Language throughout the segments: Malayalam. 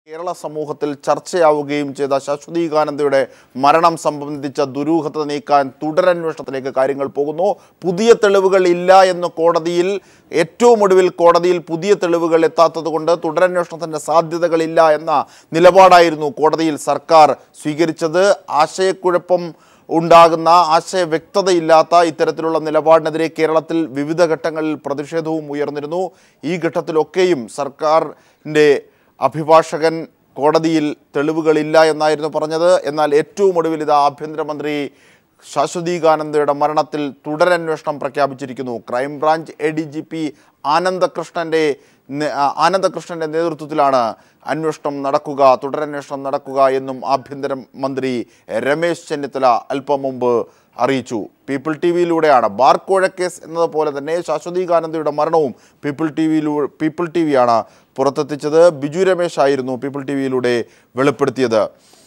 കേരള സമൂഹത്തിൽ ചർച്ചയാവുകയും ചെയ്ത ശാശ്വതീകാനന്ദയുടെ മരണം സംബന്ധിച്ച ദുരൂഹത നീക്കാൻ തുടരന്വേഷണത്തിലേക്ക് കാര്യങ്ങൾ പോകുന്നു പുതിയ തെളിവുകൾ ഇല്ല എന്ന് കോടതിയിൽ ഏറ്റവും ഒടുവിൽ കോടതിയിൽ പുതിയ തെളിവുകൾ എത്താത്തതുകൊണ്ട് തുടരന്വേഷണത്തിൻ്റെ സാധ്യതകളില്ല എന്ന നിലപാടായിരുന്നു കോടതിയിൽ സർക്കാർ സ്വീകരിച്ചത് ആശയക്കുഴപ്പം ഉണ്ടാകുന്ന ആശയ വ്യക്തതയില്ലാത്ത ഇത്തരത്തിലുള്ള നിലപാടിനെതിരെ കേരളത്തിൽ വിവിധ ഘട്ടങ്ങളിൽ പ്രതിഷേധവും ഉയർന്നിരുന്നു ഈ ഘട്ടത്തിലൊക്കെയും സർക്കാരിൻ്റെ അഭിഭാഷകൻ കോടതിയിൽ തെളിവുകളില്ല എന്നായിരുന്നു പറഞ്ഞത് എന്നാൽ ഏറ്റവും ഒടുവിൽ ഇത് ആഭ്യന്തരമന്ത്രി ശാശ്വതീകാനന്ദയുടെ മരണത്തിൽ തുടരന്വേഷണം പ്രഖ്യാപിച്ചിരിക്കുന്നു crime branch A D G P ആനന്ദകൃഷ്ണൻ്റെ നേ- ആ, ആനന്ദകൃഷ്ണൻ്റെ നേതൃത്വത്തിലാണ് അന്വേഷണം നടക്കുക തുടരന്വേഷണം നടക്കുക എന്നും ആഭ്യന്തര മന്ത്രി രമേശ് ചെന്നിത്തല അല്പം മുമ്പ് അറിയിച്ചു പീപ്പിൾ ടി വിയിലൂടെയാണ് ബാർക്കോഴ കേസ് എന്നതുപോലെ തന്നെ ശാശ്വതീകാനന്ദയുടെ മരണവും പീപ്പിൾ ടി വിയിലൂ പീപ്പിൾ ടി വിയാണ് പുറത്തെത്തിച്ചത് ബിജു രമേശ് ആയിരുന്നു പീപ്പിൾ ടി വിയിലൂടെ വെളിപ്പെടുത്തിയത്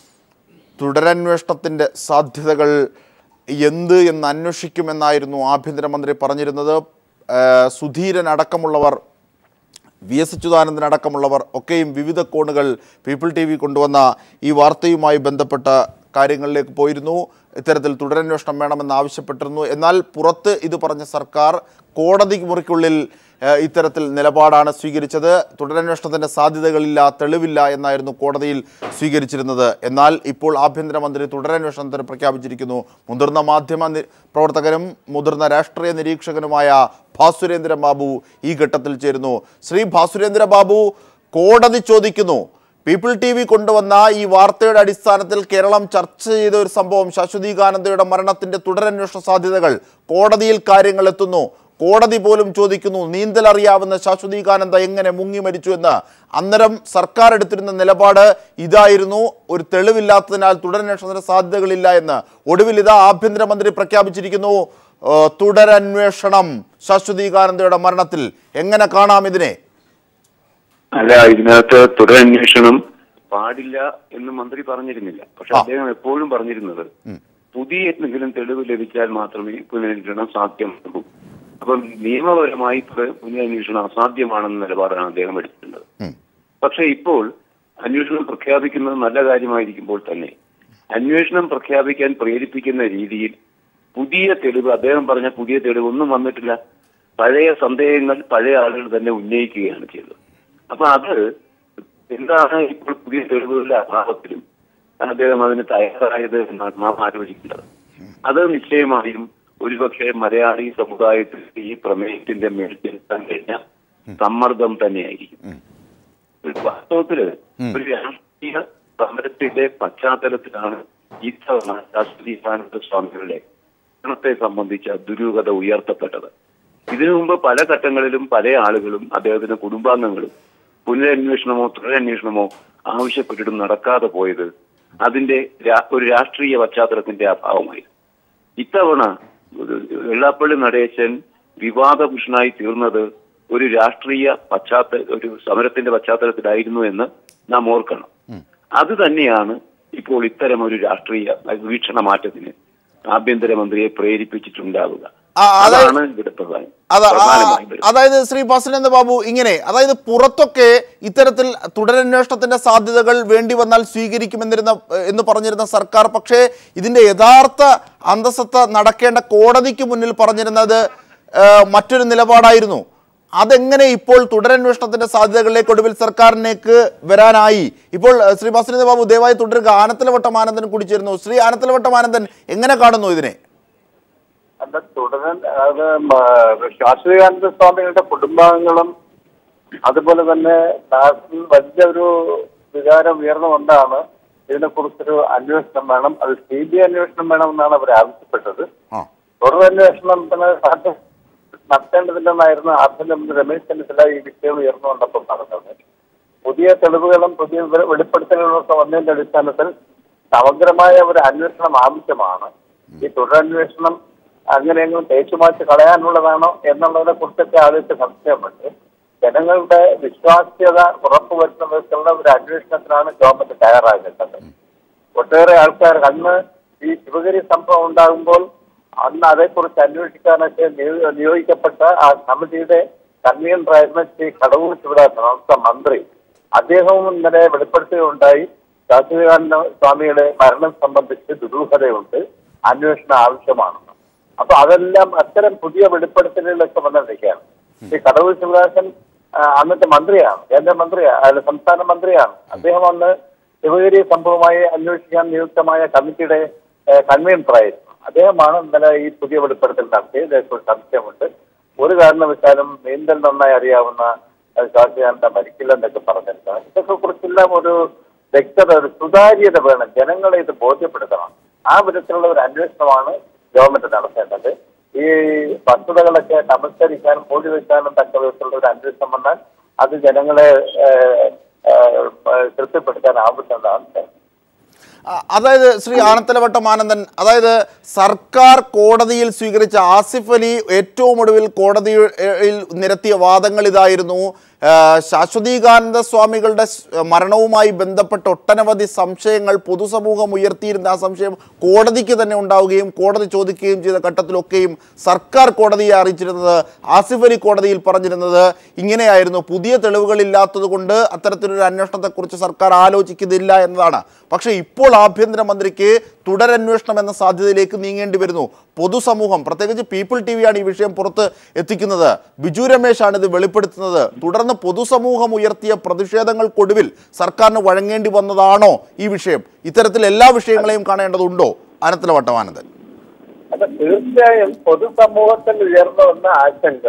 തുടരന്വേഷണത്തിൻ്റെ സാധ്യതകൾ എന്ത് എന്ന് അന്വേഷിക്കുമെന്നായിരുന്നു ആഭ്യന്തരമന്ത്രി പറഞ്ഞിരുന്നത് ആ, സുധീരൻ അടക്കമുള്ളവർ വി എസ് അച്യുതാനന്ദൻ അടക്കമുള്ളവർ ഒക്കെയും വിവിധ കോണുകൾ പീപ്പിൾ ടി വി കൊണ്ടുവന്ന ഈ വാർത്തയുമായി ബന്ധപ്പെട്ട കാര്യങ്ങളിലേക്ക് പോയിരുന്നു ഇത്തരത്തിൽ തുടരന്വേഷണം വേണമെന്ന് ആവശ്യപ്പെട്ടിരുന്നു എന്നാൽ പുറത്ത് ഇത് പറഞ്ഞ സർക്കാർ കോടതി മുറിക്കുള്ളിൽ ഏഹ്, ഇത്തരത്തിൽ നിലപാടാണ് സ്വീകരിച്ചത് തുടരന്വേഷണത്തിൻ്റെ സാധ്യതകളില്ല തെളിവില്ല എന്നായിരുന്നു കോടതിയിൽ സ്വീകരിച്ചിരുന്നത് എന്നാൽ ഇപ്പോൾ ആഭ്യന്തരമന്ത്രി തുടരന്വേഷണത്തിന് പ്രഖ്യാപിച്ചിരിക്കുന്നു മുതിർന്ന മാധ്യമ നി- പ്രവർത്തകനും മുതിർന്ന രാഷ്ട്രീയ നിരീക്ഷകനുമായ ഭാസുരേന്ദ്ര ബാബു ഈ ഘട്ടത്തിൽ ചേരുന്നു ശ്രീ ഭാസുരേന്ദ്ര ബാബു കോടതി ചോദിക്കുന്നു പീപ്പിൾ ടി വി കൊണ്ടുവന്ന ഈ വാർത്തയുടെ അടിസ്ഥാനത്തിൽ കേരളം ചർച്ച ചെയ്ത ഒരു സംഭവം ശാശ്വതീകാനന്ദയുടെ മരണത്തിന്റെ തുടരന്വേഷണ സാധ്യതകൾ കോടതിയിൽ കാര്യങ്ങൾ എത്തുന്നു കോടതി പോലും ചോദിക്കുന്നു നീന്തൽ അറിയാവുന്ന ശാശ്വതീകാനന്ദ എങ്ങനെ മുങ്ങി മരിച്ചു എന്ന് അന്നേരം സർക്കാർ എടുത്തിരുന്ന നിലപാട് ഇതായിരുന്നു ഒരു തെളിവില്ലാത്തതിനാൽ തുടരന്വേഷണത്തിന് സാധ്യതകളില്ല എന്ന് ഒടുവിൽ ഇതാ ആഭ്യന്തരമന്ത്രി പ്രഖ്യാപിച്ചിരിക്കുന്നു ഏഹ്, തുടരന്വേഷണം ശാശ്വതീകാനന്ദയുടെ മരണത്തിൽ എങ്ങനെ കാണാം ഇതിനെ അല്ല ഇതിനകത്ത് തുടരന്വേഷണം പാടില്ല എന്ന് മന്ത്രി പറഞ്ഞിരുന്നില്ല പക്ഷെ ആ. അദ്ദേഹം എപ്പോഴും പറഞ്ഞിരുന്നത് പുതിയ എന്തെങ്കിലും തെളിവ് ലഭിച്ചാൽ മാത്രമേ പുനരന്വേഷണം സാധ്യമാകൂ അപ്പം നിയമപരമായി പുന- പുനരന്വേഷണം അസാധ്യമാണെന്ന നിലപാടാണ് അദ്ദേഹം എടുത്തിട്ടുള്ളത് ഉം. പക്ഷെ ഇപ്പോൾ അന്വേഷണം പ്രഖ്യാപിക്കുന്നത് നല്ല കാര്യമായിരിക്കുമ്പോൾ തന്നെ അന്വേഷണം പ്രഖ്യാപിക്കാൻ പ്രേരിപ്പിക്കുന്ന രീതിയിൽ പുതിയ തെളിവ് അദ്ദേഹം പറഞ്ഞ പുതിയ തെളിവ് ഒന്നും വന്നിട്ടില്ല പഴയ സന്ദേഹങ്ങൾ പഴയ ആളുകൾ തന്നെ ഉന്നയിക്കുകയാണ് ചെയ്തത് അപ്പൊ അത് എന്താണ് ഇപ്പോൾ പുതിയ തെളിവുകളുടെ അഭാവത്തിലും അദ്ദേഹം അതിന് തയ്യാറായത് എന്നാണ് നാം ആലോചിക്കേണ്ടത് അത് നിശ്ചയമായും ഒരുപക്ഷെ മലയാളി സമുദായത്തിൽ ഈ പ്രമേയത്തിന്റെ മേൽ ചെലുത്താൻ കഴിഞ്ഞ സമ്മർദ്ദം തന്നെയായിരിക്കും വാസ്തവത്തില് ഒരു രാഷ്ട്രീയ സമരത്തിന്റെ പശ്ചാത്തലത്തിലാണ് ഇത്തവണ ശാസ്ത്രീയാനന്ദ സ്വാമികളുടെ മരണത്തെ സംബന്ധിച്ച ദുരൂഹത ഉയർത്തപ്പെട്ടത് ഇതിനു മുമ്പ് പല ഘട്ടങ്ങളിലും പല ആളുകളും അദ്ദേഹത്തിന്റെ കുടുംബാംഗങ്ങളും പുനരന്വേഷണമോ തുടരന്വേഷണമോ ആവശ്യപ്പെട്ടിട്ടും നടക്കാതെ പോയത് അതിന്റെ രാ- ഒരു രാഷ്ട്രീയ പശ്ചാത്തലത്തിന്റെ അഭാവമായിരുന്നു ഇത്തവണ ഒരു വെള്ളാപ്പള്ളി നടേശൻ വിവാദഭൂഷണായി തീർന്നത് ഒരു രാഷ്ട്രീയ പശ്ചാത്തല ഒരു സമരത്തിന്റെ പശ്ചാത്തലത്തിലായിരുന്നു എന്ന് നാം ഓർക്കണം അത് തന്നെയാണ് ഇപ്പോൾ ഇത്തരം ഒരു രാഷ്ട്രീയ വീക്ഷണ മാറ്റത്തിന് ആഭ്യന്തരമന്ത്രിയെ പ്രേരിപ്പിച്ചിട്ടുണ്ടാവുക ആ, അതായത് അതാണ് ഇവിടെ പ്രധാനം അത- ആ- പ്രധാനമായും വരുന്നത്. അതായത് ശ്രീ ഭാസുരേന്ദ്ര ബാബു ഇങ്ങനെ അതായത് പുറത്തൊക്കെ ഇത്തരത്തിൽ തുടരന്വേഷണത്തിന്റെ സാധ്യതകൾ വേണ്ടി വന്നാൽ സ്വീകരിക്കുമെന്നിരുന്ന എന്ന് പറഞ്ഞിരുന്ന സർക്കാർ പക്ഷേ ഇതിന്റെ യഥാർത്ഥ അന്തസത്ത നടക്കേണ്ട കോടതിക്ക് മുന്നിൽ പറഞ്ഞിരുന്നത് ആ, മറ്റൊരു നിലപാടായിരുന്നു അതെങ്ങനെ ഇപ്പോൾ തുടരന്വേഷണത്തിന്റെ സാധ്യതകളിലേക്ക് ഒടുവിൽ സർക്കാരിലേക്ക് വരാനായി ഇപ്പോൾ ആ, ശ്രീ ഭാസുരേന്ദ്ര ബാബു ദയവായി തുടരുക ആനത്തലവട്ടം ആനന്ദൻ കൂടി ചേരുന്നു ശ്രീ ആനത്തലവട്ടം ആനന്ദൻ എങ്ങനെ കാണുന്നു ഇതിനെ അത് തുടരാൻ അത് മ- ശാശ്വതാനന്ദ സ്വാമികളുടെ കുടുംബാംഗങ്ങളും അതുപോലെ തന്നെ നാട്ടിൽ വലിയൊരു വികാരം ഉയർന്നുകൊണ്ടാണ് ഇതിനെക്കുറിച്ചൊരു അന്വേഷണം വേണം അത് സി ബി ഐ അന്വേഷണം വേണമെന്നാണ് അവർ ആവശ്യപ്പെട്ടത് ആ തുടരന്വേഷണത്തിന് സാധ്യത നടത്തേണ്ടതില്ലെന്നായിരുന്നു ആഭ്യന്തരമന്ത്രി രമേശ് ചെന്നിത്തല ഈ വിഷയം ഉയർന്നുകൊണ്ടപ്പോൾ പറഞ്ഞത് പുതിയ തെളിവുകളും പുതിയ വെളി- വെളിപ്പെടുത്തലുകളും ഒക്കെ വന്നതിന്റെ അടിസ്ഥാനത്തിൽ സമഗ്രമായ ഒരു അന്വേഷണം ആവശ്യമാണ് ഈ തുടരന്വേഷണം അങ്ങനെയെങ്കിലും തേച്ചുമാറ്റി കളയാനുള്ളതാണോ എന്നുള്ളതിനെ കുറിച്ചൊക്കെ ആദ്യത്തെ സംശയമുണ്ട് ജനങ്ങളുടെ വിശ്വാസ്യത ഉറപ്പുവരുത്തുന്ന വിധത്തിലുള്ള ഒരു അന്വേഷണത്തിനാണ് ഗവൺമെന്റ് തയ്യാറാകേണ്ടത് ഒട്ടേറെ ആൾക്കാർ അന്ന് ഈ ശിവഗിരി സംഭവം ഉണ്ടാകുമ്പോൾ അന്ന് അതേക്കുറിച്ച് അന്വേഷിക്കാനൊക്കെ നിയോ- നിയോഗിക്കപ്പെട്ട ആ സമിതിയുടെ കൺവീനറായിരുന്ന ശ്രീ കടവൂർ ശിവരാജൻ അവിടുത്തെ മന്ത്രി അദ്ദേഹവും ഇന്നലെ വെളിപ്പെടുത്തുകയുണ്ടായി ശാസ്ത്രീകാനന്ദ സ്വാമിയുടെ മരണം സംബന്ധിച്ച് ദുരൂഹതയുണ്ട് അന്വേഷണം ആവശ്യമാണെന്ന് അപ്പൊ അതെല്ലാം അത്തരം പുതിയ വെളിപ്പെടുത്തലുകളൊക്കെ വന്നിരിക്കുകയാണ് ഈ കടവൂർ ശിവദാസൻ ആ, അന്നത്തെ മന്ത്രിയാണ് കേന്ദ്ര മന്ത്രിയാണ് അല്ല സംസ്ഥാന മന്ത്രിയാണ് അദ്ദേഹം അന്ന് ശിവഗിരി സംഭവമായി അന്വേഷിക്കാൻ നിയുക്തമായ കമ്മിറ്റിയുടെ കൺവീനറായിരുന്നു അദ്ദേഹമാണ് ഇന്നലെ ഈ പുതിയ വെളിപ്പെടുത്തൽ നടത്തിയത് ഇതേക്കുറിച്ച് സംശയമുണ്ട് ഒരു കാരണവശാലും നീന്തൽ നന്നായി അറിയാവുന്ന ശാസ്ത്രീയാനന്ദ മരിക്കില്ലെന്നൊക്കെ പറഞ്ഞിരുന്നത് ഇതൊക്കെ കുറിച്ചെല്ലാം ഒരു വ്യക്തത ഒരു സുതാര്യത വേണം ജനങ്ങളെ ഇത് ബോധ്യപ്പെടുത്തണം ആ വിധത്തിലുള്ള ഒരു അന്വേഷണമാണ് ഗവൺമെന്റ് നടത്തേണ്ടത് ഈ വസ്തുതകളൊക്കെ നമസ്കരിക്കാനും മൂടി വെക്കാനും തക്ക വിധത്തിലുള്ള ഒരു അന്വേഷണം വന്നാൽ അത് ജനങ്ങളെ ഏഹ്, ഏഹ്, തൃപ്തിപ്പെടുത്താനാവുന്നതാണ് അ- അതായത് ശ്രീ ആനത്തലവട്ടം ആനന്ദൻ അതായത് സർക്കാർ കോടതിയിൽ സ്വീകരിച്ച ആസിഫ് അലി ഏറ്റവും ഒടുവിൽ കോടതിയിൽ നിരത്തിയ വാദങ്ങൾ ഇതായിരുന്നു ആ, ശാശ്വതീകാനന്ദ സ്വാമികളുടെ സ്- മരണവുമായി ബന്ധപ്പെട്ട ഒട്ടനവധി സംശയങ്ങൾ പൊതുസമൂഹം ഉയർത്തിയിരുന്ന ആ സംശയം കോടതിക്ക് തന്നെ ഉണ്ടാവുകയും കോടതി ചോദിക്കുകയും ചെയ്ത ഘട്ടത്തിലൊക്കെയും സർക്കാർ കോടതിയെ അറിയിച്ചിരുന്നത് ആസിഫ് അലി കോടതിയിൽ പറഞ്ഞിരുന്നത് ഇങ്ങനെയായിരുന്നു പുതിയ തെളിവുകളില്ലാത്തത് കൊണ്ട് അത്തരത്തിലൊരു അന്വേഷണത്തെക്കുറിച്ച് സർക്കാർ ആലോചിക്കുന്നില്ല എന്നതാണ് പക്ഷേ ഇപ്പോൾ ആഭ്യന്തരമന്ത്രിക്ക് തുടരന്വേഷണം എന്ന സാധ്യതയിലേക്ക് നീങ്ങേണ്ടി വരുന്നു പൊതുസമൂഹം പ്രത്യേകിച്ച് പീപ്പിൾ ടി വിയാണ് ഈ വിഷയം പുറത്ത് എത്തിക്കുന്നത് ബിജു രമേശാണ് ഇത് വെളിപ്പെടുത്തുന്നത് തുടർന്ന് പൊതുസമൂഹം ഉയർത്തിയ പ്രതിഷേധങ്ങൾക്കൊടുവിൽ സർക്കാരിന് വഴങ്ങേണ്ടി വന്നതാണോ ഈ വിഷയം ഇത്തരത്തിൽ എല്ലാ വിഷയങ്ങളെയും കാണേണ്ടതുണ്ടോ അനന്തല വട്ടമാനന്ദൻ അപ്പൊ തീർച്ചയായും പൊതുസമൂഹത്തിൽ ഉയർന്നു വന്ന ആശങ്ക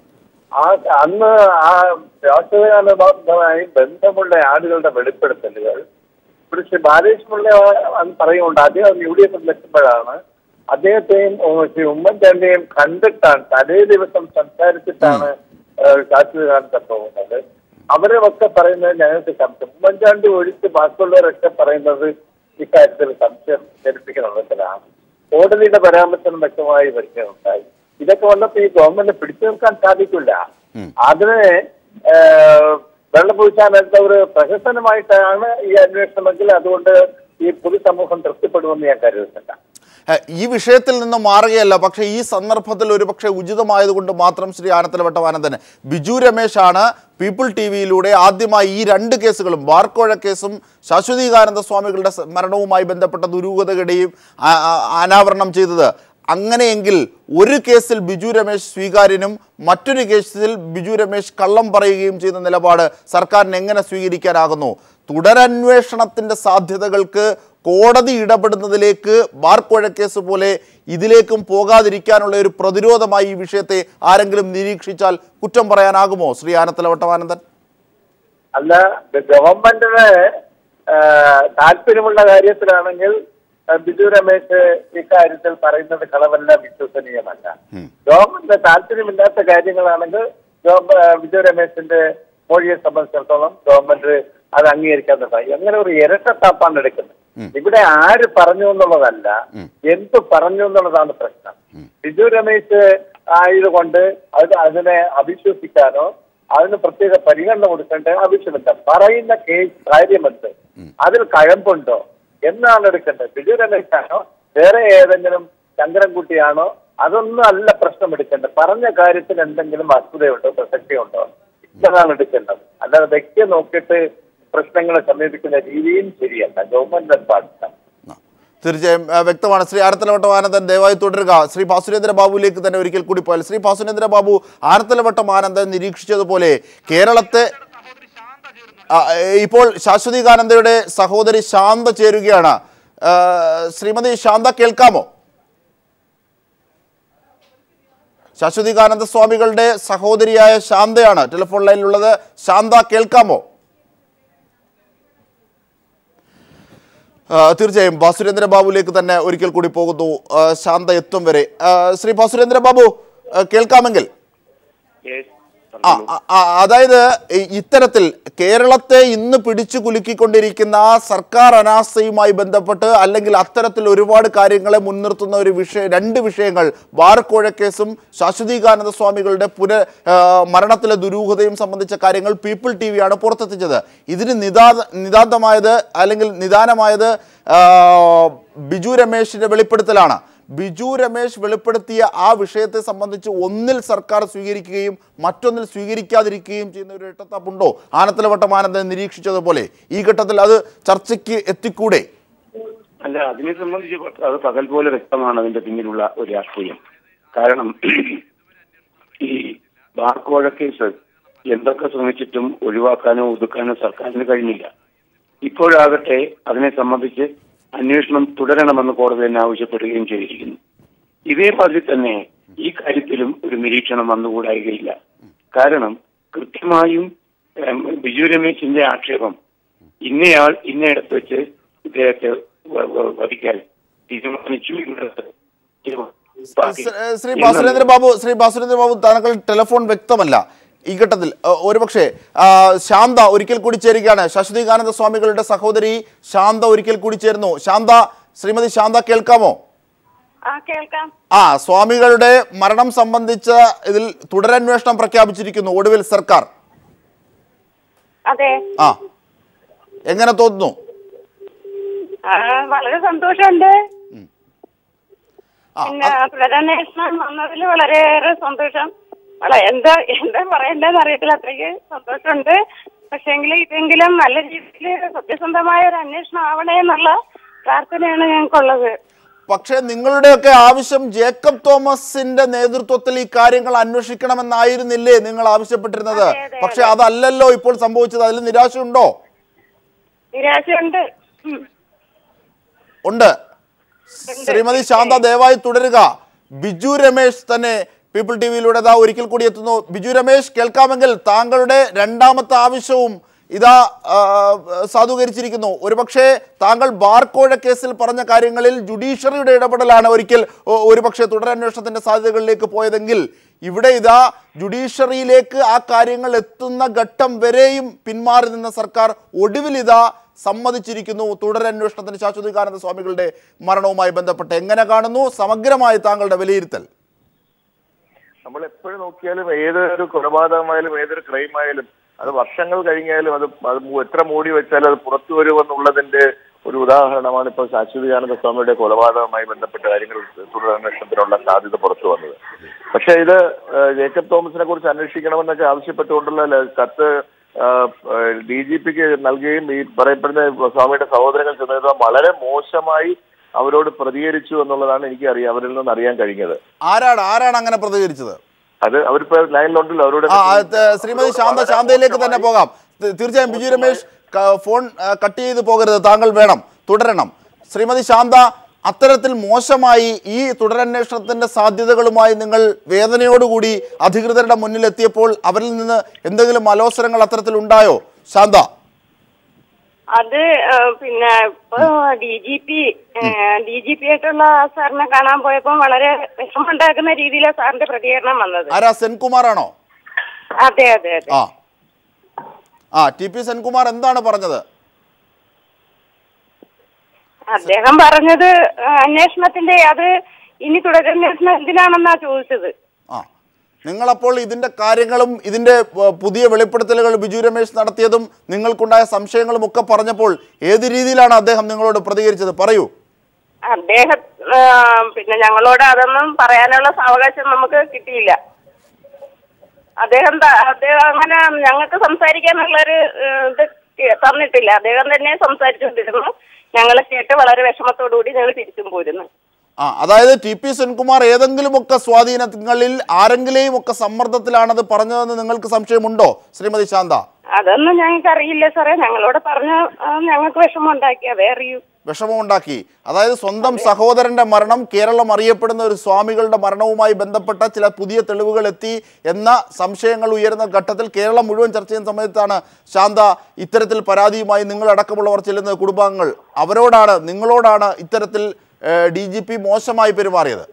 ആ അന്ന് ആ രാഷ്ട്രീയമായി ബന്ധമുള്ള ആളുകളുടെ വെളിപ്പെടുത്തലുകൾ ഇവിടെ ശ്രീ ബാലേഷ് പിള്ള അന്ന് പറയുന്നുണ്ട് അദ്ദേഹം യു ഡി എഫിൽ എത്തുമ്പോഴാണ് അദ്ദേഹത്തെയും ഉം, ശ്രീ ഉമ്മൻചാണ്ടിയെയും കണ്ടിട്ടാണ് തലേ ദിവസം സംസാരിച്ചിട്ടാണ് ശാസ്ത്രീയകാലത്ത് പോകുന്നത് അവരൊക്കെ പറയുന്നത് ഞങ്ങൾക്ക് സംശയം ഉമ്മൻചാണ്ടി ഒഴിച്ച് ബാക്കിയുള്ളവരൊക്കെ പറയുന്നത് ഇക്കാര്യത്തിൽ സംശയം ജനിപ്പിക്കുന്ന വിധത്തിലാണ് കോടതിയുടെ പരാമർശം വ്യക്തമായി വരുന്നുണ്ടായി ഇതൊക്കെ വന്നപ്പോ ഈ ഗവൺമെന്റ് പിടിച്ചു നിൽക്കാൻ സാധിക്കില്ല അതിനെ ഏഹ്, വെള്ളപൂശാനെടുത്ത ഒരു പ്രഹസനമായിട്ടാണ് ഈ അന്വേഷണമെങ്കിൽ അതുകൊണ്ട് ഈ പൊതുസമൂഹം തൃപ്തിപ്പെടുമെന്ന് ഞാൻ കരുതുന്നില്ല ഏഹ് ഈ വിഷയത്തിൽ നിന്ന് മാറുകയല്ല പക്ഷേ ഈ സന്ദർഭത്തിൽ ഒരുപക്ഷെ ഉചിതമായതുകൊണ്ട് മാത്രം ശ്രീ ആനത്തലവട്ടമാനന്ദൻ ബിജു രമേശാണ് പീപ്പിൾ ടി വിയിലൂടെ ആദ്യമായി ഈ രണ്ട് കേസുകളും ബാർക്കോഴ കേസും ശാശ്വതീകാനന്ദ സ്വാമികളുടെ സ- മരണവുമായി ബന്ധപ്പെട്ട ദുരൂഹതകളുടെയും ആ- ആ- അനാവരണം ചെയ്തത് അങ്ങനെയെങ്കിൽ ഒരു കേസിൽ ബിജു രമേശ് സ്വീകാര്യനും മറ്റൊരു കേസിൽ ബിജു രമേശ് കള്ളം പറയുകയും ചെയ്യുന്ന നിലപാട് സർക്കാരിന് എങ്ങനെ സ്വീകരിക്കാനാകുന്നു തുടരന്വേഷണത്തിൻ്റെ സാധ്യതകൾക്ക് കോടതി ഇടപെടുന്നതിലേക്ക് ബാർക്കോഴ കേസ് പോലെ ഇതിലേക്കും പോകാതിരിക്കാനുള്ള ഒരു പ്രതിരോധമായി ഈ വിഷയത്തെ ആരെങ്കിലും നിരീക്ഷിച്ചാൽ കുറ്റം പറയാനാകുമോ ശ്രീ ആനത്തലവട്ടമാനന്ദൻ അല്ല ഇത് ഗവൺമെന്റിന് ആ, താല്പര്യമുള്ള കാര്യത്തിലാണെങ്കിൽ ആ, ബിജു രമേശ് ഇക്കാര്യത്തിൽ പറയുന്നത് കളവല്ല വിശ്വസനീയമല്ല ഗവൺമെന്റിന് താല്പര്യമില്ലാത്ത കാര്യങ്ങളാണെങ്കിൽ ഗവ- ആ, ബിജു രമേശിന്റെ മൊഴിയെ സംബന്ധിച്ചിടത്തോളം ഗവൺമെന്റ് അത് അംഗീകരിക്കാൻ തുടങ്ങി അങ്ങനെ ഒരു ഇരട്ടത്താപ്പാണ് എടുക്കുന്നത് ഇവിടെ ആര് പറഞ്ഞു എന്നുള്ളതല്ല എന്ത് പറഞ്ഞു എന്നുള്ളതാണ് പ്രശ്നം ബിജു രമേശ് ആയതുകൊണ്ട് അത് അതിനെ അവിശ്വസിക്കാനോ അതിന് പ്രത്യേക പരിഗണന കൊടുക്കേണ്ട ആവശ്യമില്ല പറയുന്ന കേസ് കാര്യമെന്ത് അതിൽ കഴമ്പുണ്ടോ എന്നാണ് എടുക്കേണ്ടത് ബിജു രമേശാണോ വേറെ ഏതെങ്കിലും ശങ്കരൻകുട്ടിയാണോ അതൊന്നും അല്ല പ്രശ്നം എടുക്കേണ്ടത് പറഞ്ഞ കാര്യത്തിൽ എന്തെങ്കിലും വസ്തുതയുണ്ടോ പ്രസക്തിയുണ്ടോ ഇതാണ് എടുക്കേണ്ടത് അല്ലാതെ വ്യക്തിയെ നോക്കിയിട്ട് പ്രശ്നങ്ങളെ സമീപിക്കുന്ന രീതിയും ശരിയല്ല ഗവൺമെന്റ് പാടില്ല ആ. തീർച്ചയായും ആ, വ്യക്തമാണ് ശ്രീ ആനത്തലവട്ടം ആനന്ദൻ ദയവായി തുടരുക ശ്രീ ഭാസുരേന്ദ്ര ബാബുവിലേക്ക് തന്നെ ഒരിക്കൽ കൂടി പോയാൽ ശ്രീ ഭാസുരേന്ദ്ര ബാബു ആനത്തലവട്ടം ആനന്ദൻ നിരീക്ഷിച്ചതുപോലെ കേരളത്തെ ആ, ഇപ്പോൾ ശാശ്വതികാനന്ദയുടെ സഹോദരി ശാന്ത ചേരുകയാണ് ആ, ശ്രീമതി ശാന്ത കേൾക്കാമോ ശാശ്വതികാനന്ദ സ്വാമികളുടെ സഹോദരിയായ ശാന്തയാണ് ടെലിഫോൺ ലൈനിലുള്ളത് ശാന്ത കേൾക്കാമോ ആ, തീർച്ചയായും ഭാസുരേന്ദ്ര ബാബുവിലേക്ക് തന്നെ ഒരിക്കൽ കൂടി പോകുന്നു ആ, ശാന്ത എത്തും വരെ ആ, ശ്രീ ഭാസുരേന്ദ്ര ബാബു ആ, കേൾക്കാമെങ്കിൽ ആ, ആ, ആ, അതായത് ഇ- ഇത്തരത്തിൽ കേരളത്തെ ഇന്ന് പിടിച്ചു കുലുക്കിക്കൊണ്ടിരിക്കുന്ന ആ സർക്കാർ അനാസ്ഥയുമായി ബന്ധപ്പെട്ട് അല്ലെങ്കിൽ അത്തരത്തിൽ ഒരുപാട് കാര്യങ്ങളെ മുൻനിർത്തുന്ന ഒരു വിഷയം രണ്ട് വിഷയങ്ങൾ ബാർക്കോഴ കേസും ശാശ്വതീകാനന്ദ സ്വാമികളുടെ പുന ആ, മരണത്തിലെ ദുരൂഹതയും സംബന്ധിച്ച കാര്യങ്ങൾ പീപ്പിൾ ടി വിയാണ് പുറത്തെത്തിച്ചത് ഇതിന് നിതാ നിതാന്തമായത് അല്ലെങ്കിൽ നിദാനമായത് ആ, ബിജു രമേശിന്റെ വെളിപ്പെടുത്തലാണ് ബിജു രമേശ് വെളിപ്പെടുത്തിയ ആ വിഷയത്തെ സംബന്ധിച്ച് ഒന്നിൽ സർക്കാർ സ്വീകരിക്കുകയും മറ്റൊന്നിൽ സ്വീകരിക്കാതിരിക്കുകയും ചെയ്യുന്ന ഒരു ഇട്ടത്താപ്പുണ്ടോ ആനത്തലവട്ടം ആനന്ദൻ നിരീക്ഷിച്ചതുപോലെ ഈ ഘട്ടത്തിൽ അത് ചർച്ചയ്ക്ക് എത്തിക്കൂടെ അല്ല അതിനെ സംബന്ധിച്ച് പ- അത് പകൽ പോലെ വ്യക്തമാണ് അതിന്റെ പിന്നിലുള്ള ഒരു രാഷ്ട്രീയം കാരണം ഈ ബാർക്കോഴ കേസ് എന്തൊക്കെ ശ്രമിച്ചിട്ടും ഒഴിവാക്കാനോ ഒതുക്കാനോ സർക്കാരിന് കഴിഞ്ഞില്ല ഇപ്പോഴാകട്ടെ അതിനെ സംബന്ധിച്ച് അന്വേഷണം തുടരണമെന്ന് കോടതി തന്നെ ആവശ്യപ്പെടുകയും ചെയ്തിരിക്കുന്നു ഇതേ പതിൽ തന്നെ ഈ കാര്യത്തിലും ഒരു നിരീക്ഷണം വന്നുകൂടായികയില്ല കാരണം കൃത്യമായും ഉം, ബിജു രമേശിന്റെ ആക്ഷേപം ഇന്നയാൾ ഇന്നയിടത്ത് വെച്ച് ഇദ്ദേഹത്തെ വ- വ- വധിക്കാൻ തീരുമാനിച്ചു എന്നുള്ളത് ബാക്കി- ശ്രീ- ശ്രീ ബാസുരേന്ദ്ര ബാബു ശ്രീ ബാസുരേന്ദ്ര ബാബു താങ്കൾ ടെലിഫോൺ വ്യക്തമല്ല ഈ ഘട്ടത്തിൽ അഹ് ഒരുപക്ഷെ ആ, ശാന്ത ഒരിക്കൽ കൂടി ചേരുകയാണ് ശാശ്വതികാനന്ദ സ്വാമികളുടെ സഹോദരി ശാന്ത ഒരിക്കൽ കൂടി ചേരുന്നു ശാന്ത ശ്രീമതി ശാന്ത കേൾക്കാമോ ആ കേൾക്കാം ആ സ്വാമികളുടെ മരണം സംബന്ധിച്ച ഇതിൽ തുടരന്വേഷണം പ്രഖ്യാപിച്ചിരിക്കുന്നു ഒടുവിൽ സർക്കാർ അതെ ആ എങ്ങനെ തോന്നുന്നു ആ, വളരെ സന്തോഷമുണ്ട് ആ പിന്നെ തുടരന്വേഷണം വന്നതിൽ വളരെയേറെ സന്തോഷം വള എന്താ എന്താ പറയണ്ടെന്ന് അറിയത്തില്ല അത്രയ്ക്ക് സന്തോഷമുണ്ട് പക്ഷെങ്കിൽ ഇതെങ്കിലും നല്ല രീതിയിൽ സത്യസന്ധമായ ഒരു അന്വേഷണം ആവണേ എന്നുള്ള പ്രാർത്ഥനയാണ് ഞങ്ങൾക്കുള്ളത് പക്ഷേ നിങ്ങളുടെയൊക്കെ ആവശ്യം ജേക്കബ് തോമസിന്റെ നേതൃത്വത്തിൽ ഈ കാര്യങ്ങൾ അന്വേഷിക്കണമെന്നായിരുന്നില്ലേ നിങ്ങൾ ആവശ്യപ്പെട്ടിരുന്നത് അതെ, അതെ, പക്ഷെ അതല്ലല്ലോ ഇപ്പോൾ സംഭവിച്ചത് അതിൽ നിരാശയുണ്ടോ നിരാശയുണ്ട് ഉം. ഉണ്ട് ശ്രീമതി ശാന്ത ദയവായി തുടരുക ബിജു രമേശ് തന്നെ പീപ്പിൾ ടി വിയിലൂടെ ഇതാ ഒരിക്കൽ കൂടി എത്തുന്നു ബിജു രമേശ് കേൾക്കാമെങ്കിൽ താങ്കളുടെ രണ്ടാമത്തെ ആവശ്യവും ഇതാ ആ, സാധൂകരിച്ചിരിക്കുന്നു ഒരുപക്ഷെ താങ്കൾ ബാർക്കോഴ കേസിൽ പറഞ്ഞ കാര്യങ്ങളിൽ ജുഡീഷ്യറിയുടെ ഇടപെടലാണ് ഒരിക്കൽ ഒ- ഒരുപക്ഷെ തുടരന്വേഷണത്തിന്റെ സാധ്യതകളിലേക്ക് പോയതെങ്കിൽ ഇവിടെ ഇതാ ജുഡീഷ്യറിയിലേക്ക് ആ കാര്യങ്ങൾ എത്തുന്ന ഘട്ടം വരെയും പിന്മാറി നിന്ന സർക്കാർ ഒടുവിൽ ഇതാ സമ്മതിച്ചിരിക്കുന്നു തുടരന്വേഷണത്തിന് ശാശ്വതികാനന്ദ സ്വാമികളുടെ മരണവുമായി ബന്ധപ്പെട്ട് എങ്ങനെ കാണുന്നു സമഗ്രമായി താങ്കളുടെ വിലയിരുത്തൽ നമ്മൾ എപ്പോഴും നോക്കിയാലും ഏതൊരു കൊലപാതകമായാലും ഏതൊരു ക്രൈം ആയാലും അത് വർഷങ്ങൾ കഴിഞ്ഞാലും അത് അത് മൂ- എത്ര മൂടി വെച്ചാലും അത് പുറത്തു വരുമെന്നുള്ളതിന്റെ ഒരു ഉദാഹരണമാണ് ഇപ്പോൾ ശാശ്വതികാനന്ദ സ്വാമിയുടെ കൊലപാതകവുമായി ബന്ധപ്പെട്ട കാര്യങ്ങൾ തുടരന്വേഷണത്തിനുള്ള സാധ്യത പുറത്തു വന്നത് പക്ഷേ ഇത് ഏഹ്, ജേക്കബ് തോമസിനെ കുറിച്ച് അന്വേഷിക്കണമെന്നൊക്കെ ആവശ്യപ്പെട്ടുകൊണ്ടുള്ള ല- കത്ത് ഡി ജി പിക്ക് നൽകുകയും ഈ പറയപ്പെടുന്ന സ്വാമിയുടെ സഹോദരങ്ങൾ ചെന്നത് വളരെ മോശമായി അവരോട് പ്രതികരിച്ചു എന്നുള്ളതാണ് എനിക്ക് അറിയാം അവരിൽ നിന്ന് അറിയാൻ കഴിഞ്ഞത് ആരാണ് ആരാണ് അങ്ങനെ പ്രതികരിച്ചത് അത് അവരിപ്പോ ലൈനിലുണ്ടല്ലോ അവരോട് ആ ആ, ത- ശ്രീമതി ശാന്ത ശാന്തയിലേക്ക് തന്നെ പോകാം തി- തീർച്ചയായും ബിജു രമേശ് ക- ഫോൺ ആ, കട്ട് ചെയ്ത് പോകരുത് താങ്കൾ വേണം തുടരണം ശ്രീമതി ശാന്ത അത്തരത്തിൽ മോശമായി ഈ തുടരന്വേഷണത്തിന്റെ സാധ്യതകളുമായി നിങ്ങൾ വേദനയോടുകൂടി അധികൃതരുടെ മുന്നിൽ എത്തിയപ്പോൾ അവരിൽ നിന്ന് എന്തെങ്കിലും അലോസരങ്ങൾ അത്തരത്തിൽ ഉണ്ടായോ ശാന്ത അത് ആ, പിന്നെ ഇപ്പൊ D G P D G P ആയിട്ടുള്ള സാറിനെ കാണാൻ പോയപ്പോ വളരെ വിഷമമുണ്ടാക്കുന്ന രീതിയിലാണ് സാറിന്റെ പ്രതികരണം വന്നത് ആരാ സെൻകുമാർ ആണോ അതെ അതെ അതെ ആ ആ ടി പി സെൻകുമാർ എന്താണ് പറഞ്ഞത് അദ്ദേഹം പറഞ്ഞത് ആ, അന്വേഷണത്തിന്റെ അത് ഇനി തുടരന്വേഷണം എന്തിനാണെന്നാ ചോദിച്ചത് ആ നിങ്ങളപ്പോൾ ഇതിന്റെ കാര്യങ്ങളും ഇതിന്റെ ഏർ, പുതിയ വെളിപ്പെടുത്തലുകൾ ബിജു രമേശ് നടത്തിയതും നിങ്ങൾക്കുണ്ടായ സംശയങ്ങളും ഒക്കെ പറഞ്ഞപ്പോൾ ഏത് രീതിയിലാണ് അദ്ദേഹം നിങ്ങളോട് പ്രതികരിച്ചത് പറയൂ അദ്ദേഹം ആ, പിന്നെ ഞങ്ങളോട് അതൊന്നും പറയാനുള്ള സാവകാശം നമുക്ക് കിട്ടിയില്ല അദ്ദേഹം ത- അദ്ദേഹം അങ്ങനെ ഞങ്ങൾക്ക് സംസാരിക്കാനുള്ളൊരു ഏ, ഇത് തന്നിട്ടില്ല അദ്ദേഹം തന്നെ സംസാരിച്ചുകൊണ്ടിരുന്നു ഞങ്ങളെ കേട്ട് വളരെ വിഷമത്തോടു കൂടി ഞങ്ങൾ തിരിച്ചും പോരുന്നു ആ അതായത് ടി പി സെൻകുമാർ ഏതെങ്കിലുമൊക്കെ സ്വാധീനങ്ങളിൽ ആരെങ്കിലെയും ഒക്കെ സമ്മർദ്ദത്തിലാണത് പറഞ്ഞതെന്ന് നിങ്ങൾക്ക് സംശയമുണ്ടോ ശ്രീമതി ശാന്ത അതൊന്നും ഞങ്ങൾക്ക് അറിയില്ല സാറേ ഞങ്ങളോട് പറഞ്ഞ ആ, ഞങ്ങൾക്ക് വിഷമം ഉണ്ടാക്കി അതേ അറിയൂ വിഷമമുണ്ടാക്കി അതായത് സ്വന്തം സഹോദരന്റെ മരണം കേരളം അറിയപ്പെടുന്ന ഒരു സ്വാമികളുടെ മരണവുമായി ബന്ധപ്പെട്ട ചില പുതിയ തെളിവുകൾ എത്തി എന്ന സംശയങ്ങൾ ഉയരുന്ന ഘട്ടത്തിൽ കേരളം മുഴുവൻ ചർച്ച ചെയ്യുന്ന സമയത്താണ് ശാന്ത ഇത്തരത്തിൽ പരാതിയുമായി നിങ്ങളടക്കമുള്ളവർ ചെല്ലുന്ന കുടുംബാംഗങ്ങൾ അവരോടാണ് നിങ്ങളോടാണ് ഇത്തരത്തിൽ ഡി ജി പി മോശമായി പെരുമാറിയത്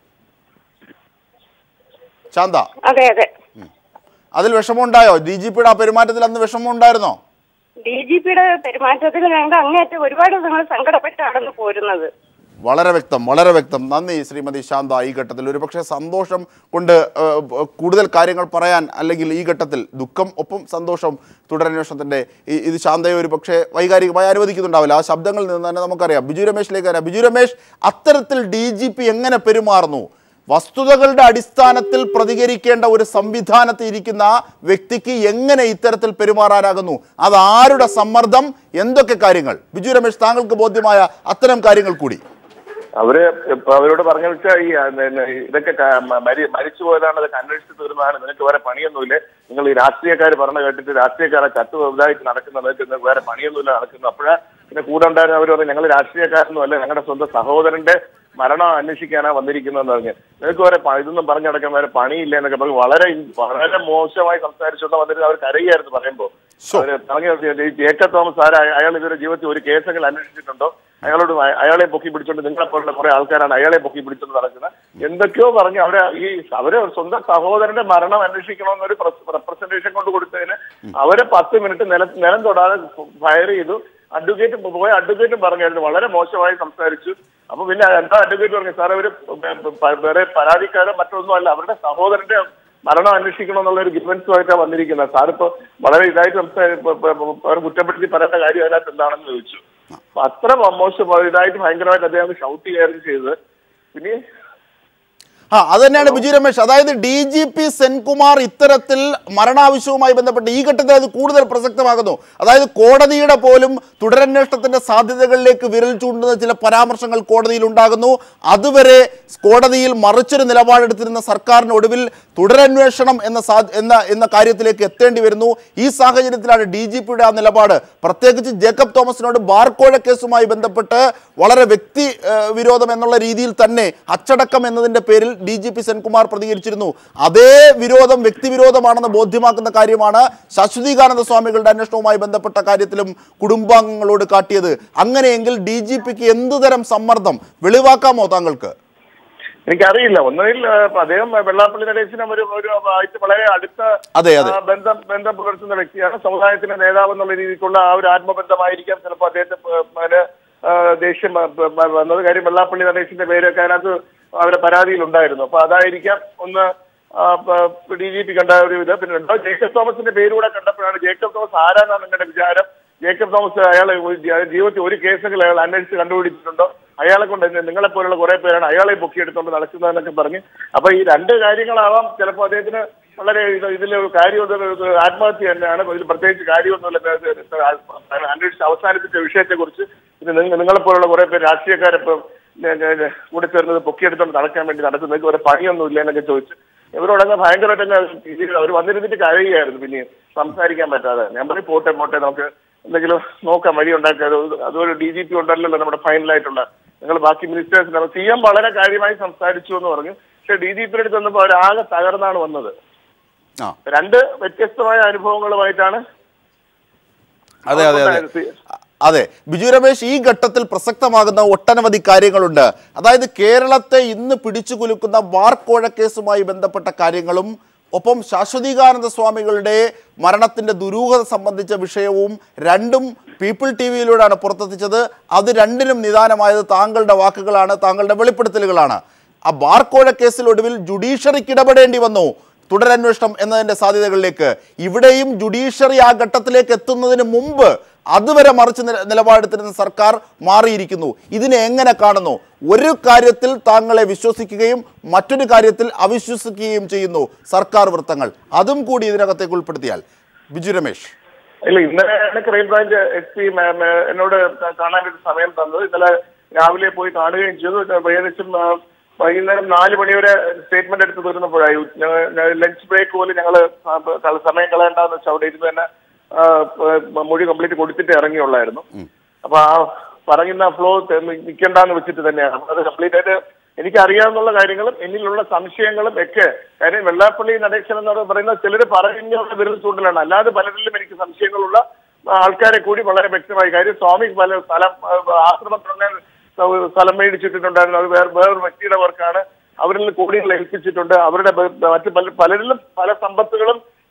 ശാന്ത അതെ അതെ അതിൽ വിഷമമുണ്ടായോ ഡി ജി പിയുടെ ആ പെരുമാറ്റത്തിൽ അന്ന് വിഷമമുണ്ടായിരുന്നോ ഡി ജി പിയുടെ പെരുമാറ്റത്തിൽ ഞങ്ങൾ അങ്ങേയറ്റം ഒരുപാട് നിങ്ങൾ സങ്കടപ്പെട്ടാണ് പോരുന്നത് വളരെ വ്യക്തം വളരെ വ്യക്തം നന്ദി ശ്രീമതി ശാന്ത ഈ ഘട്ടത്തിൽ ഒരുപക്ഷെ സന്തോഷം കൊണ്ട് ഏഹ്, ബ- കൂടുതൽ കാര്യങ്ങൾ പറയാൻ അല്ലെങ്കിൽ ഈ ഘട്ടത്തിൽ ദുഃഖം ഒപ്പം സന്തോഷം തുടരന്വേഷണത്തിൻ്റെ ഈ ഇത് ശാന്തയെ ഒരു പക്ഷേ വൈകാരികമായി അനുവദിക്കുന്നുണ്ടാവില്ല ആ ശബ്ദങ്ങളിൽ നിന്ന് തന്നെ നമുക്കറിയാം ബിജു രമേശിലേക്ക് വരാം ബിജു രമേശ് അത്തരത്തിൽ ഡി ജി പി എങ്ങനെ പെരുമാറുന്നു വസ്തുതകളുടെ അടിസ്ഥാനത്തിൽ പ്രതികരിക്കേണ്ട ഒരു സംവിധാനത്തിൽ ഇരിക്കുന്ന വ്യക്തിക്ക് എങ്ങനെ ഇത്തരത്തിൽ പെരുമാറാനാകുന്നു അത് ആരുടെ സമ്മർദ്ദം എന്തൊക്കെ കാര്യങ്ങൾ ബിജു രമേശ് താങ്കൾക്ക് ബോധ്യമായ അത്തരം കാര്യങ്ങൾ കൂടി അവര് ഇപ്പൊ അവരോട് പറഞ്ഞു വെച്ചാൽ ഈ ആ, പിന്നെ ഇതൊക്കെ ക- മ- മരി- മരിച്ചു പോയതാണ് ഇതൊക്കെ അന്വേഷിച്ച് തീർന്നതാണ് നിനക്ക് വേറെ പണിയൊന്നുമില്ല നിങ്ങൾ ഈ രാഷ്ട്രീയക്കാർ പറഞ്ഞു കേട്ടിട്ട് രാഷ്ട്രീയക്കാരെ ചത്തു ഇതായിട്ട് നടക്കുന്നത് നിങ്ങൾക്ക് നിങ്ങൾക്ക് വേറെ പണിയൊന്നുമില്ല നടക്കുന്നു അപ്പോഴാ പിന്നെ കൂടെ ഉണ്ടായിരുന്ന അവർ പറഞ്ഞു ഞങ്ങൾ രാഷ്ട്രീയക്കാരൊന്നും അല്ല ഞങ്ങളുടെ സ്വന്തം സഹോദരന്റെ മരണം അന്വേഷിക്കാനാ വന്നിരിക്കുന്നതെന്ന് പറഞ്ഞ് നിനക്ക് വേറെ പ- ഇതൊന്നും പറഞ്ഞു നടക്കാൻ വേറെ പണിയില്ല എന്നൊക്കെ പറഞ്ഞ് വളരെ വളരെ മോശമായി സംസാരിച്ചുകൊണ്ട് വന്നിട്ട് അവർ കരയായിരുന്നു പറയുമ്പോൾ ശോ. അവര് പറഞ്ഞു ഈ ജേക്കബ് തോമസ് ആരാ അയാൾ ഇതുവരെ ജീവിതത്തിൽ ഒരു കേസെങ്കിലും അന്വേഷിച്ചിട്ടുണ്ടോ അയാളോട് അയ- അയാളെ പൊക്കി പിടിച്ചോണ്ട് നിങ്ങളെ പോലുള്ള കുറെ ആൾക്കാരാണ് അയാളെ പൊക്കി പിടിച്ചോണ്ട് നടക്കുന്നത് എന്തൊക്കെയോ പറഞ്ഞ് അവരെ ഈ അവരെ സ്വന്തം സഹോദരന്റെ മരണം അന്വേഷിക്കണമെന്നൊരു റെപ്രസെന്റേഷൻ കൊണ്ട് കൊടുത്തതിന് അവരെ പത്ത് മിനിറ്റ് നില നിലം തൊടാതെ ഫയർ ചെയ്തു അഡ്വക്കേറ്റ് പോയ അഡ്വക്കേറ്റും പറഞ്ഞായിരുന്നു വളരെ മോശമായി സംസാരിച്ചു അപ്പൊ പിന്നെ എന്താ അഡ്വക്കേറ്റ് പറഞ്ഞു സാർ അവര് പ- വേറെ പരാതിക്കാരോ മറ്റൊന്നും അല്ല അവരുടെ സഹോദരന്റെ മരണം അന്വേഷിക്കണമെന്നുള്ള ഒരു ഡിഫൻസുമായിട്ടാണ് വന്നിരിക്കുന്നത് സാറിപ്പോ വളരെ ഇതായിട്ട് സംസാരി പ- പ- പ- അവർ കുറ്റപ്പെടുത്തി പറയേണ്ട കാര്യം അതിനകത്ത് എന്താണെന്ന് ചോദിച്ചു അപ്പൊ അത്ര മോശം ഇതായിട്ട് ഭയങ്കരമായിട്ട് അദ്ദേഹം ഷൗട്ട് ചെയ്യായിരുന്നു ചെയ്തത് പിന്നെ ആ അത് തന്നെയാണ് ബിജു രമേശ് അതായത് ഡി ജി പി സെൻകുമാർ ഇത്തരത്തിൽ മരണാവശ്യവുമായി ബന്ധപ്പെട്ട് ഈ ഘട്ടത്തിൽ അത് കൂടുതൽ പ്രസക്തമാകുന്നു അതായത് കോടതിയുടെ പോലും തുടരന്വേഷണത്തിന്റെ സാധ്യതകളിലേക്ക് വിരൽ ചൂണ്ടുന്ന ചില പരാമർശങ്ങൾ കോടതിയിൽ ഉണ്ടാകുന്നു അതുവരെ കോടതിയിൽ മറിച്ചൊരു നിലപാടെടുത്തിരുന്ന സർക്കാരിന് ഒടുവിൽ തുടരന്വേഷണം എന്ന സാ എന്ന എന്ന കാര്യത്തിലേക്ക് എത്തേണ്ടി വരുന്നു ഈ സാഹചര്യത്തിലാണ് ഡി ജി പിയുടെ ആ നിലപാട് പ്രത്യേകിച്ച് ജേക്കബ് തോമസിനോട് ബാർക്കോഴ കേസുമായി ബന്ധപ്പെട്ട് വളരെ വ്യക്തി ഏഹ്, വിരോധം എന്നുള്ള രീതിയിൽ തന്നെ അച്ചടക്കം എന്നതിൻ്റെ പേരിൽ ഡി ജി പി സെൻകുമാർ പ്രതികരിച്ചിരുന്നു അതേ വിരോധം വ്യക്തിവിരോധമാണെന്ന് ബോധ്യമാക്കുന്ന കാര്യമാണ് ശാശ്വതീകാനന്ദ സ്വാമികളുടെ അന്വേഷണവുമായി ബന്ധപ്പെട്ട കാര്യത്തിലും കുടുംബാംഗങ്ങളോട് കാട്ടിയത് അങ്ങനെയെങ്കിൽ ഡി ജി പിക്ക് എന്തുതരം സമ്മർദ്ദം വെളിവാക്കാമോ താങ്കൾക്ക് എനിക്കറിയില്ല ഒന്നുകിൽ ആ, അദ്ദേഹം വെള്ളാപ്പള്ളി നടേശനും ഒരു ഒരു ആയിട്ട് വളരെ അടുത്ത അതെ, അതെ. ആ, ബന്ധം ബന്ധം പുലർത്തുന്ന വ്യക്തിയാണ് സമുദായത്തിന്റെ നേതാവ് എന്നുള്ള രീതിക്കുള്ള ആ ഒരു ആത്മബന്ധമായിരിക്കാം ചിലപ്പോൾ അദ്ദേഹത്തെ പ- അതിന്, ആ, ദേഷ്യം വ- വ- വന്നത് കാര്യം വെള്ളാപ്പള്ളി നടേശന്റെ പേരൊക്കെ അതിനകത്ത് അവരുടെ പരാതിയിൽ ഉണ്ടായിരുന്നു അപ്പൊ അതായിരിക്കാം ഒന്ന് ഡി ജി പി കണ്ട ഒരു ഇത് പിന്നെ ഉണ്ടോ ജേക്കബ് തോമസിന്റെ പേര് കൂടെ കണ്ടപ്പോഴാണ് ജേക്കബ് തോമസ് ആരാന്നാണ് നിങ്ങളുടെ വിചാരം ജേക്കബ് തോമസ് അയാളെ ഒരു ജ- ജീവിതത്തിൽ ഒരു കേസെങ്കിലും അയാൾ അന്വേഷിച്ച് കണ്ടുപിടിച്ചിട്ടുണ്ടോ അയാളെ കൊണ്ട് നിങ്ങളെ പോലുള്ള കുറെ പേരാണ് അയാളെ പൊക്കിയെടുത്തോണ്ട് നടക്കുന്നതെന്നൊക്കെ പറഞ്ഞ് അപ്പൊ ഈ രണ്ട് കാര്യങ്ങളാവാം ചിലപ്പോൾ അദ്ദേഹത്തിന് വളരെ ഇത് ഇതിൽ കാര്യം ഇത് ഇത് ആത്മഹത്യ തന്നെയാണ് ഇതിൽ പ്രത്യേകിച്ച് കാര്യമൊന്നുമില്ല ഇത് ഇത് ഇത് അന്വേഷിച്ച് അവസാനിപ്പിച്ച വിഷയത്തെ കുറിച്ച് പിന്നെ നിങ്ങൾ നിങ്ങളെ പോലുള്ള കുറെ പേര് രാഷ്ട്രീയക്കാരിപ്പം കൂടെ ചേർന്നത് പൊക്കിയെടുത്തോണ്ട് നടക്കാൻ വേണ്ടി നടക്കുന്നു നിങ്ങൾക്ക് ഒരു പണിയൊന്നുമില്ല എന്നൊക്കെ ചോദിച്ചു ഇവരോടങ്ങ് ഭയങ്കരമായിട്ട് അവർ വന്നിരുന്നിട്ട് കരയുകയായിരുന്നു പിന്നെ സംസാരിക്കാൻ പറ്റാതെ ഞാൻ പറയും പോട്ടെ പോട്ടെ നമുക്ക് എന്തെങ്കിലും നോക്കാം വഴി ഉണ്ടാക്കുക അത് അതുപോലെ ഡി ജി പി ഉണ്ടല്ലോ നമ്മുടെ ഫൈനലായിട്ടുള്ള നിങ്ങൾ ബാക്കി മിനിസ്റ്റേഴ്സിന് സി എം വളരെ കാര്യമായി സംസാരിച്ചു എന്ന് പറഞ്ഞു പക്ഷെ ഡി ജി പിയുടെ അടുത്ത് വന്നപ്പോൾ അവരാകെ തകർന്നാണ് വന്നത് ആ രണ്ട് വ്യത്യസ്തമായ അനുഭവങ്ങളുമായിട്ടാണ് അതെ അതെ അതെ ഉണ്ടായത്. അതെ ബിജു രമേശ് ഈ ഘട്ടത്തിൽ പ്രസക്തമാകുന്ന ഒട്ടനവധി കാര്യങ്ങളുണ്ട് അതായത് കേരളത്തെ ഇന്ന് പിടിച്ചു കുലുക്കുന്ന വാർക്കോഴ കേസുമായി ബന്ധപ്പെട്ട കാര്യങ്ങളും ഒപ്പം ശാശ്വതീകാനന്ദ സ്വാമികളുടെ മരണത്തിൻ്റെ ദുരൂഹത സംബന്ധിച്ച വിഷയവും രണ്ടും പീപ്പിൾ ടി വിയിലൂടെയാണ് പുറത്തെത്തിച്ചത് അത് രണ്ടിനും നിദാനമായത് താങ്കളുടെ വാക്കുകളാണ് താങ്കളുടെ വെളിപ്പെടുത്തലുകളാണ് ആ ബാർക്കോഴ കേസിൽ ഒടുവിൽ ജുഡീഷ്യറിക്ക് ഇടപെടേണ്ടി വന്നു തുടരന്വേഷണം എന്നതിൻ്റെ സാധ്യതകളിലേക്ക് ഇവിടെയും ജുഡീഷ്യറി ആ ഘട്ടത്തിലേക്ക് എത്തുന്നതിന് മുമ്പ് അതുവരെ മറിച്ച് നില- നിലപാടെടുത്തിരുന്ന സർക്കാർ മാറിയിരിക്കുന്നു ഇതിനെ എങ്ങനെ കാണുന്നു ഒരു കാര്യത്തിൽ താങ്കളെ വിശ്വസിക്കുകയും മറ്റൊരു കാര്യത്തിൽ അവിശ്വസിക്കുകയും ചെയ്യുന്നു സർക്കാർ വൃത്തങ്ങൾ അതും കൂടി ഇതിനകത്തേക്ക് ഉൾപ്പെടുത്തിയാൽ ബിജു രമേശ് ഇല്ല ഇന്നലെയാണ് ക്രൈംബ്രാഞ്ച് എസ് പി എന്നോട് ക- കാണാൻ ഒരു സമയം തന്നത് ഇന്നലെ രാവിലെ പോയി കാണുകയും ചെയ്തു ഇത് ഏകദേശം ആ, വൈകുന്നേരം നാല് മണിവരെ സ്റ്റേറ്റ്മെന്റ് എടുത്ത് തീർന്നപ്പോഴായി ലഞ്ച് ബ്രേക്ക് പോലും ഞങ്ങൾ സമയം കളയണ്ടെന്ന് വെച്ചാൽ അവിടെ ഇരുന്ന് തന്നെ ആ, പ- മൊഴി കംപ്ലീറ്റ് കൊടുത്തിട്ട് ഇറങ്ങിയുള്ളായിരുന്നു അപ്പൊ ആ പറയുന്ന ഫ്ലോ നിൽക്കണ്ടെന്ന് വെച്ചിട്ട് തന്നെയാണ് അപ്പൊ അത് കംപ്ലീറ്റ് ആയിട്ട് എനിക്ക് അറിയാവുന്ന കാര്യങ്ങളും എന്നിലുള്ള സംശയങ്ങളും ഒക്കെ കാര്യം വെള്ളാപ്പള്ളി നടേശൻ എന്ന് പറയുന്ന ചിലർ പറഞ്ഞുള്ള വിരൽ ചൂണ്ടലാണ് അല്ലാതെ പലരിലും എനിക്ക് സംശയങ്ങളുള്ള ആൾക്കാരെ കൂടി വളരെ വ്യക്തമായി കാര്യം സ്വാമി പല സ്ഥലം ആ, ആശ്രമം തുടങ്ങാൻ സ- സ്ഥലം മേടിച്ചിട്ടുണ്ടായിരുന്നു അത് വേറെ വേറൊരു വ്യക്തിയുടെ വർക്കാണ് അവരിൽ കോടികൾ ഏൽപ്പിച്ചിട്ടുണ്ട് അവരുടെ ബ- മറ്റ് പല പലരിലും പല സമ്പത്തുകളും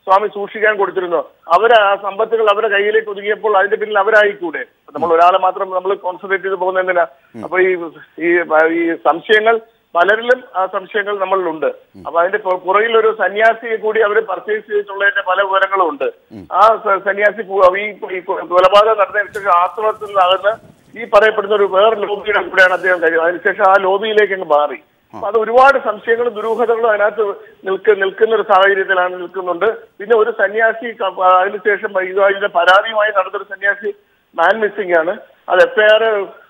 സ്വാമി സൂക്ഷിക്കാൻ കൊടുത്തിരുന്നു അവര് ആ സമ്പത്തുകൾ അവരുടെ കയ്യിലേക്ക് ഒതുങ്ങിയപ്പോൾ അതിന്റെ പിന്നിൽ അവരായിക്കൂടെ നമ്മൾ ഒരാളെ മാത്രം നമ്മൾ കോൺസെൻട്രേറ്റ് ചെയ്ത് പോകുന്ന എന്തിനാ അപ്പൊ ഈ ഈ ഈ സംശയങ്ങൾ പലരിലും ആ സംശയങ്ങൾ നമ്മളിലുണ്ട് അപ്പൊ അതിന്റെ പു- പുറകിൽ ഒരു സന്യാസിയെ കൂടി അവർ പർച്ചേസ് ചെയ്തിട്ടുള്ളതിന്റെ പല വിവരങ്ങളും ഉണ്ട് ആ സ- സന്യാസി പു- ഈ ഈ കൊലപാതകം നടന്നതിന് ശേഷം ആശ്രമത്തിൽ നിന്നാകുന്ന ഈ പറയപ്പെടുന്ന ഒരു വേറെ ലോബിയുടെ കൂടെയാണ് അദ്ദേഹം കഴിയുന്നത് അതിനുശേഷം ആ ലോബിയിലേക്ക് അങ്ങ് മാറി അപ്പൊ അത് ഒരുപാട് സംശയങ്ങളും ദുരൂഹതകളും അതിനകത്ത് നിൽക്ക നിൽക്കുന്ന ഒരു സാഹചര്യത്തിലാണ് നിൽക്കുന്നുണ്ട് പിന്നെ ഒരു സന്യാസി ക- അതിനുശേഷം ഇത് അതിന്റെ പരാതിയുമായി നടന്നൊരു സന്യാസി മാൻ മിസ്സിംഗ് ആണ് അത് എഫ്ഐആർ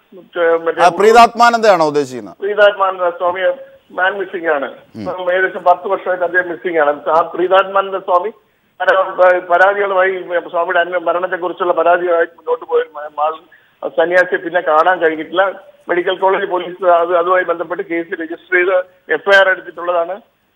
ആ, പ്രീതാത്മാനന്ദയാണോ ഉദ്ദേശിക്കുന്നത് പ്രീതാത്മാനന്ദ സ്വാമി മാൻ മിസ്സിംഗ് ആണ് ഇപ്പം ഏകദേശം പത്ത് വർഷമായിട്ട് അദ്ദേഹം മിസ്സിംഗ് ആണ് ആ പ്രീതാത്മാനന്ദ സ്വാമി പരാ- പരാതികളുമായി സ്വാമിയുടെ അന്വ മരണത്തെ കുറിച്ചുള്ള പരാതിയുമായി മുന്നോട്ട് പോയ മ- ആൾ സന്യാസിയെ പിന്നെ കാണാൻ കഴിഞ്ഞിട്ടില്ല മെഡിക്കൽ കോളേജ് പോലീസ് അത് അതുമായി ബന്ധപ്പെട്ട് കേസ് രജിസ്റ്റർ ചെയ്ത് എഫ്ഐആർ എടുത്തിട്ടുള്ളതാണ്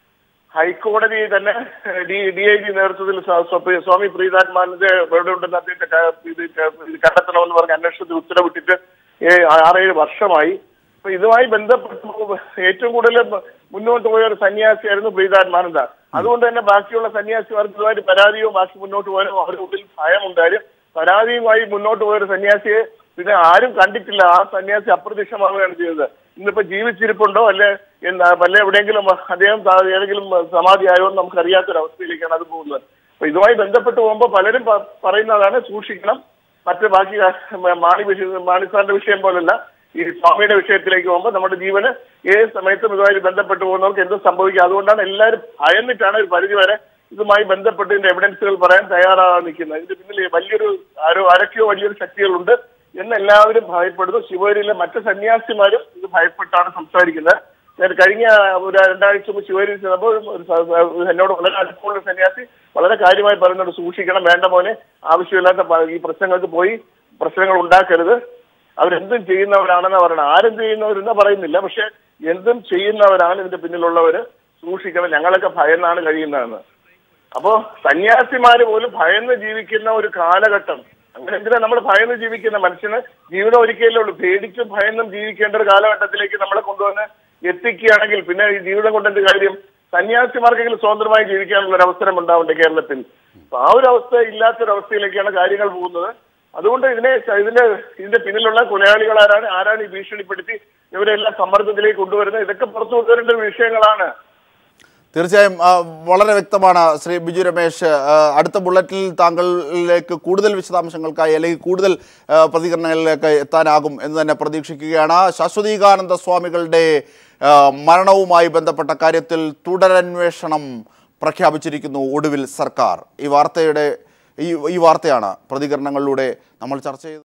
ഹൈക്കോടതി തന്നെ ഡി ഡി ഐ ജി നേതൃത്വത്തിൽ സ്വ- സ്വ- സ്വാമി പ്രീതാത്മാനന്ദ എവിടെ ഉണ്ടെന്ന് അദ്ദേഹത്തെ ക- ഇത് ക- ഇത് കണ്ടെത്തണമെന്ന് പറഞ്ഞ് അന്വേഷണത്തിൽ ഉത്തരവിട്ടിട്ട് ഏ- ആറേഴ് വർഷമായി അപ്പൊ ഇതുമായി ബന്ധപ്പെട്ട് ഏറ്റവും കൂടുതൽ മുന്നോട്ട് പോയ ഒരു സന്യാസിയായിരുന്നു പ്രീതാത്മാനന്ദ അതുകൊണ്ട് തന്നെ ബാക്കിയുള്ള സന്യാസിമാർക്ക് ഇതുമായിട്ട് പരാതിയോ ബാക്കി മുന്നോട്ട് പോയാലും അവരുടെ ഉള്ളിൽ ഭയമുണ്ടായാലും പരാതിയുമായി മുന്നോട്ട് പോയ ഒരു സന്യാസിയെ പിന്നെ ആരും കണ്ടിട്ടില്ല ആ സന്യാസി അപ്രത്യക്ഷമാവുകയാണ് ചെയ്തത് ഇന്നിപ്പോ ജീവിച്ചിരിപ്പുണ്ടോ അല്ലെ എന്താ വല്ല എവിടെയെങ്കിലും അദ്ദേഹം താ- ഏതെങ്കിലും സമാധിയായോ എന്ന് നമുക്ക് അറിയാത്തൊരവസ്ഥയിലേക്കാണ് അത് പോകുന്നത് അപ്പൊ ഇതുമായി ബന്ധപ്പെട്ട് പോകുമ്പോൾ പലരും പ- പറയുന്നതാണ് സൂക്ഷിക്കണം മറ്റ് ബാക്കി ആ- മാണി വിഷയം മാണി സാറിന്റെ വിഷയം പോലല്ല ഈ സ്വാമിയുടെ വിഷയത്തിലേക്ക് പോകുമ്പോൾ നമ്മുടെ ജീവന് ഏത് സമയത്തും ഇതുമായി ബന്ധപ്പെട്ട് പോകുന്നവർക്ക് എന്തും സംഭവിക്കും അതുകൊണ്ടാണ് എല്ലാവരും ഭയന്നിട്ടാണ് ഒരു പരിധി വരെ ഇതുമായി ബന്ധപ്പെട്ട് ഇതിന്റെ എവിഡൻസുകൾ പറയാൻ തയ്യാറാകാൻ നിൽക്കുന്നത് ഇതിന്റെ പിന്നിൽ വലിയൊരു ആരോ ആരൊക്കെയോ വലിയൊരു ശക്തികളുണ്ട് എന്ന് എല്ലാവരും ഭയപ്പെടുന്നു ശിവഗിരിയിലെ മറ്റ് സന്യാസിമാരും ഇത് ഭയപ്പെട്ടാണ് സംസാരിക്കുന്നത് ഞാൻ കഴിഞ്ഞ ഒരു രണ്ടാഴ്ച മുമ്പ് ശിവഗിരിയിൽ ചെന്നപ്പോൾ ഒരു സ- ഒരു എന്നോട് വളരെ അടുപ്പമുള്ള ഒരു സന്യാസി വളരെ കാര്യമായി പറയുന്നുണ്ട് സൂക്ഷിക്കണം വേണ്ട പോലെ ആവശ്യമില്ലാത്ത പ- ഈ പ്രശ്നങ്ങൾക്ക് പോയി പ്രശ്നങ്ങൾ ഉണ്ടാക്കരുത് അവരെന്തും ചെയ്യുന്നവരാണെന്ന് പറയണം ആരും ചെയ്യുന്നവരെന്ന് പറയുന്നില്ല പക്ഷെ എന്തും ചെയ്യുന്നവരാണ് ഇതിന്റെ പിന്നിലുള്ളവര് സൂക്ഷിക്കണം ഞങ്ങളൊക്കെ ഭയന്നാണ് കഴിയുന്നതെന്ന് അപ്പോ സന്യാസിമാര് പോലും ഭയന്ന് ജീവിക്കുന്ന ഒരു കാലഘട്ടം അങ്ങനെ എന്തിനാ നമ്മൾ ഭയന്ന് ജീവിക്കുന്ന മനുഷ്യന് ജീവിതം ഒരിക്കലേ ഉള്ളൂ പേടിച്ചും ഭയന്നും ജീവിക്കേണ്ട ഒരു കാലഘട്ടത്തിലേക്ക് നമ്മളെ കൊണ്ടുവന്ന് എത്തിക്കുകയാണെങ്കിൽ പിന്നെ ഈ ജീവിതം കൊണ്ട് എന്ത് കാര്യം സന്യാസിമാർക്കെങ്കിലും സ്വതന്ത്രമായി ജീവിക്കാനുള്ള ഒരു അവസരം ഉണ്ടാവണ്ടേ കേരളത്തിൽ അപ്പൊ ആ ഒരു അവസ്ഥ ഇല്ലാത്തൊരവസ്ഥയിലേക്കാണ് കാര്യങ്ങൾ പോകുന്നത് അതുകൊണ്ട് ഇതിനെ ഇതിന്റെ ഇതിന്റെ പിന്നിലുള്ള കൊലയാളികൾ ആരാണ് ആരാണ് ഈ ഭീഷണിപ്പെടുത്തി ഇവരെല്ലാം സമ്മർദ്ദത്തിലേക്ക് കൊണ്ടുവരുന്നത് ഇതൊക്കെ പുറത്തു കൊണ്ടുവരേണ്ട വിഷയങ്ങളാണ് തീർച്ചയായും ആ, വളരെ വ്യക്തമാണ് ശ്രീ ബിജു രമേശ് ആ, അടുത്ത ബുള്ളറ്റിൽ താങ്കളിലേക്ക് കൂടുതൽ വിശദാംശങ്ങൾക്കായി അല്ലെങ്കിൽ കൂടുതൽ ആ, പ്രതികരണങ്ങളിലേക്ക് എത്താനാകും എന്ന് തന്നെ പ്രതീക്ഷിക്കുകയാണ് ശാശ്വതീകാനന്ദ സ്വാമികളുടെ ആ, മരണവുമായി ബന്ധപ്പെട്ട കാര്യത്തിൽ തുടരന്വേഷണം പ്രഖ്യാപിച്ചിരിക്കുന്നു ഒടുവിൽ സർക്കാർ ഈ വാർത്തയുടെ ഈ ഈ വാർത്തയാണ് പ്രതികരണങ്ങളിലൂടെ നമ്മൾ ചർച്ച ചെയ്തത്